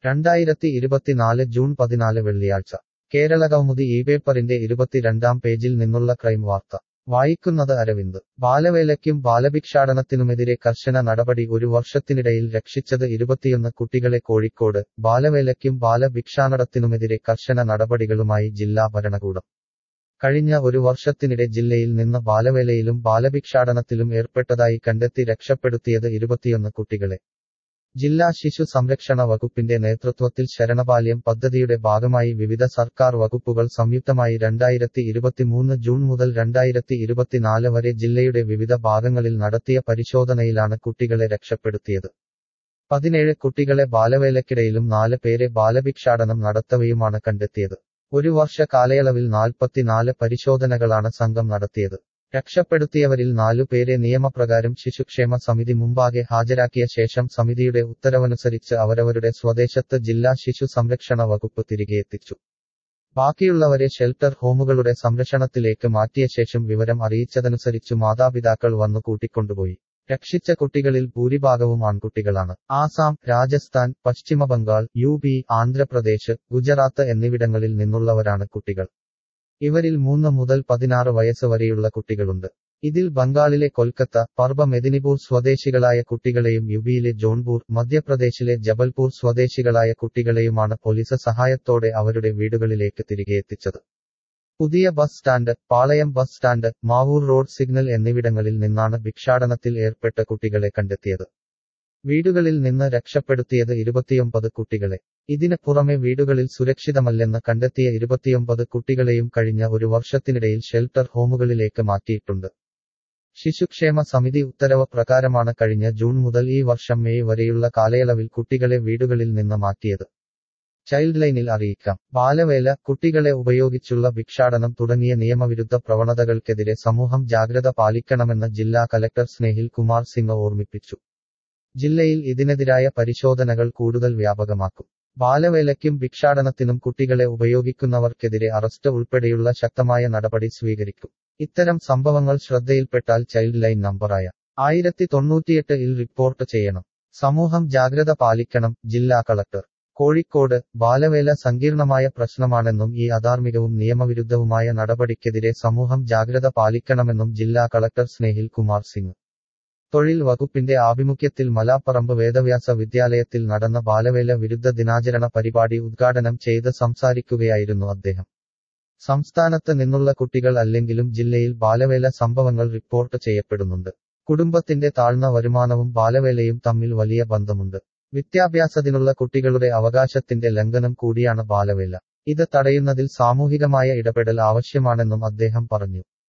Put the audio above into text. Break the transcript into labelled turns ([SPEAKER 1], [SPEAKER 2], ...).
[SPEAKER 1] രണ്ടായിരത്തി ഇരുപത്തിനാല് ജൂൺ പതിനാല് വെള്ളിയാഴ്ച കേരളകൗമുദി ഈ പേപ്പറിന്റെ ഇരുപത്തിരണ്ടാം പേജിൽ നിന്നുള്ള ക്രൈം വാർത്ത വായിക്കുന്നത് അരവിന്ദ് ബാലവേലയ്ക്കും ബാലഭിക്ഷാടനത്തിനുമെതിരെ കർശന നടപടി ഒരു വർഷത്തിനിടയിൽ രക്ഷിച്ചത് ഇരുപത്തിയൊന്ന് കുട്ടികളെ കോഴിക്കോട് ബാലവേലയ്ക്കും ബാലഭിക്ഷാടനത്തിനുമെതിരെ കർശന നടപടികളുമായി ജില്ലാ ഭരണകൂടം കഴിഞ്ഞ ഒരു വർഷത്തിനിടെ ജില്ലയിൽ നിന്ന് ബാലവേലയിലും ബാലഭിക്ഷാടനത്തിലും ഏർപ്പെട്ടതായി കണ്ടെത്തി രക്ഷപ്പെടുത്തിയത് ഇരുപത്തിയൊന്ന് കുട്ടികളെ ജില്ലാ ശിശു സംരക്ഷണ വകുപ്പിന്റെ നേതൃത്വത്തിൽ ശരണബാല്യം പദ്ധതിയുടെ ഭാഗമായി വിവിധ സർക്കാർ വകുപ്പുകൾ സംയുക്തമായി രണ്ടായിരത്തി ഇരുപത്തിമൂന്ന് ജൂൺ മുതൽ രണ്ടായിരത്തി ഇരുപത്തിനാല് വരെ ജില്ലയുടെ വിവിധ ഭാഗങ്ങളിൽ നടത്തിയ പരിശോധനയിലാണ് കുട്ടികളെ രക്ഷപ്പെടുത്തിയത് പതിനേഴ് കുട്ടികളെ ബാലവേലക്കിടയിലും നാല് പേരെ ബാലഭിക്ഷാടനം നടത്തവെയുമാണ് കണ്ടെത്തിയത് ഒരു വർഷ കാലയളവിൽ നാൽപ്പത്തിനാല് പരിശോധനകളാണ് സംഘം നടത്തിയത് രക്ഷപ്പെടുത്തിയവരിൽ നാലുപേരെ നിയമപ്രകാരം ശിശുക്ഷേമ സമിതി മുമ്പാകെ ഹാജരാക്കിയ ശേഷം സമിതിയുടെ ഉത്തരവനുസരിച്ച് അവരവരുടെ സ്വദേശത്ത് ജില്ലാ ശിശു സംരക്ഷണ വകുപ്പ് തിരികെ എത്തിച്ചു ബാക്കിയുള്ളവരെ ഷെൽട്ടർ ഹോമുകളുടെ സംരക്ഷണത്തിലേക്ക് മാറ്റിയ ശേഷം വിവരം അറിയിച്ചതനുസരിച്ചു മാതാപിതാക്കൾ വന്നു കൂട്ടിക്കൊണ്ടുപോയി രക്ഷിച്ച കുട്ടികളിൽ ഭൂരിഭാഗവും ആൺകുട്ടികളാണ് ആസാം രാജസ്ഥാൻ പശ്ചിമ ബംഗാൾ യു പി ആന്ധ്രാപ്രദേശ് ഗുജറാത്ത് എന്നിവിടങ്ങളിൽ നിന്നുള്ളവരാണ് കുട്ടികൾ ഇവരിൽ മൂന്ന് മുതൽ പതിനാറ് വയസ്സ് വരെയുള്ള കുട്ടികളുണ്ട് ഇതിൽ ബംഗാളിലെ കൊൽക്കത്ത പർബ മെദിനിപൂർ സ്വദേശികളായ കുട്ടികളെയും യുപിയിലെ ജോൺപൂർ മധ്യപ്രദേശിലെ ജബൽപൂർ സ്വദേശികളായ കുട്ടികളെയുമാണ് പോലീസ് സഹായത്തോടെ അവരുടെ വീടുകളിലേക്ക് തിരികെ എത്തിച്ചത് പുതിയ bus stand Palayam bus stand Mavoor road signal എന്നിവിടങ്ങളിൽ നിന്നാണ് ഭിക്ഷാടനത്തിൽ ഏർപ്പെട്ട കുട്ടികളെ കണ്ടെത്തിയത് വീടുകളിൽ നിന്ന് രക്ഷപ്പെടുത്തിയത് ഇരുപത്തിയൊമ്പത് കുട്ടികളെ ഇതിന് പുറമെ വീടുകളിൽ സുരക്ഷിതമല്ലെന്ന് കണ്ടെത്തിയ ഇരുപത്തിയൊമ്പത് കുട്ടികളെയും കഴിഞ്ഞ ഒരു വർഷത്തിനിടയിൽ ഷെൽട്ടർ ഹോമുകളിലേക്ക് മാറ്റിയിട്ടുണ്ട് ശിശുക്ഷേമ സമിതി ഉത്തരവ് പ്രകാരമാണ് കഴിഞ്ഞ ജൂൺ മുതൽ ഈ വർഷം മെയ് വരെയുള്ള കാലയളവിൽ കുട്ടികളെ വീടുകളിൽ നിന്ന് മാറ്റിയത് ചൈൽഡ് ലൈനിൽ അറിയിക്കാം ബാലവേല കുട്ടികളെ ഉപയോഗിച്ചുള്ള ഭിക്ഷാടനം തുടങ്ങിയ നിയമവിരുദ്ധ പ്രവണതകൾക്കെതിരെ സമൂഹം ജാഗ്രത പാലിക്കണമെന്ന് ജില്ലാ കലക്ടർ സ്നേഹിൽ കുമാർ സിംഗ് ഓർമ്മിപ്പിച്ചു ജില്ലയിൽ ഇതിനെതിരായ പരിശോധനകൾ കൂടുതൽ വ്യാപകമാക്കും ബാലവേലയ്ക്കും ഭിക്ഷാടനത്തിനും കുട്ടികളെ ഉപയോഗിക്കുന്നവർക്കെതിരെ അറസ്റ്റ് ഉൾപ്പെടെയുള്ള ശക്തമായ നടപടി സ്വീകരിക്കും ഇത്തരം സംഭവങ്ങൾ ശ്രദ്ധയിൽപ്പെട്ടാൽ ചൈൽഡ് ലൈൻ നമ്പറായ ആയിരത്തി തൊണ്ണൂറ്റിയെട്ട് ഇൽ റിപ്പോർട്ട് ചെയ്യണം സമൂഹം ജാഗ്രത പാലിക്കണം ജില്ലാ കളക്ടർ കോഴിക്കോട് ബാലവേല സങ്കീർണമായ പ്രശ്നമാണെന്നും ഈ അധാർമികവും നിയമവിരുദ്ധവുമായ നടപടിക്കെതിരെ സമൂഹം ജാഗ്രത പാലിക്കണമെന്നും ജില്ലാ കളക്ടർ സ്നേഹിൽ കുമാർ സിംഗ് തൊഴിൽ വകുപ്പിന്റെ ആഭിമുഖ്യത്തിൽ മലാപ്പറമ്പ് വേദവ്യാസ വിദ്യാലയത്തിൽ നടന്ന ബാലവേല വിരുദ്ധ ദിനാചരണ പരിപാടി ഉദ്ഘാടനം ചെയ്ത് സംസാരിക്കുകയായിരുന്നു അദ്ദേഹം സംസ്ഥാനത്ത് നിന്നുള്ള കുട്ടികൾ അല്ലെങ്കിലും ജില്ലയിൽ ബാലവേല സംഭവങ്ങൾ റിപ്പോർട്ട് ചെയ്യപ്പെടുന്നുണ്ട് കുടുംബത്തിന്റെ താഴ്ന്ന വരുമാനവും ബാലവേലയും തമ്മിൽ വലിയ ബന്ധമുണ്ട് വിദ്യാഭ്യാസത്തിനുള്ള കുട്ടികളുടെ അവകാശത്തിന്റെ ലംഘനം കൂടിയാണ് ബാലവേല ഇത് തടയുന്നതിൽ സാമൂഹികമായ ഇടപെടൽ ആവശ്യമാണെന്നും അദ്ദേഹം പറഞ്ഞു